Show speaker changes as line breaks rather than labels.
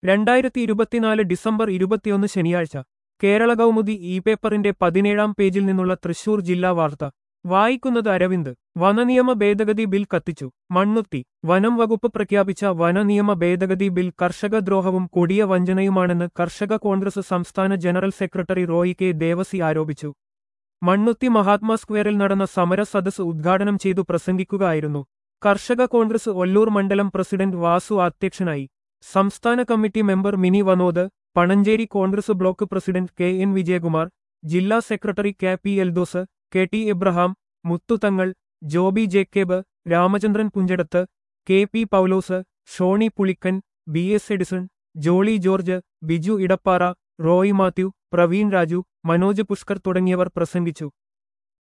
രണ്ടായിരത്തി ഇരുപത്തിനാല് ഡിസംബർ ഇരുപത്തിയൊന്ന് ശനിയാഴ്ച കേരള കൗമുദി ഇ പേപ്പറിന്റെ പതിനേഴാം പേജിൽ നിന്നുള്ള തൃശൂർ ജില്ലാ വാർത്ത വായിക്കുന്നത് അരവിന്ദ് വനനിയമ ഭേദഗതി ബിൽ കത്തിച്ചു മണ്ണുത്തി വനം വകുപ്പ് പ്രഖ്യാപിച്ച വനനിയമ ഭേദഗതി ബിൽ കർഷകദ്രോഹവും കൊടിയ വഞ്ചനയുമാണെന്ന് കർഷക കോൺഗ്രസ് സംസ്ഥാന general secretary Roy K Devassy ആരോപിച്ചു മണ്ണുത്തി മഹാത്മാ സ്ക്വയറിൽ നടന്ന സമര സദസ് ഉദ്ഘാടനം ചെയ്തു പ്രസംഗിക്കുകയായിരുന്നു കർഷക കോൺഗ്രസ് ഒല്ലൂർ മണ്ഡലം പ്രസിഡന്റ് വാസു അധ്യക്ഷനായി സംസ്ഥാന committee member Mini Vinod Panancheri Congress block president K N Vijayakumar ജില്ലാ secretary K P Eldhose K T Abraham Muthuthangal Joby Jacob Ramachandran Punchadath K P Paulose Shoni Pulikkan B S Edison Jolly George Biju Edappara Roy Mathew Praveen Raju Manoj Pushkar തുടങ്ങിയവർ പ്രസംഗിച്ചു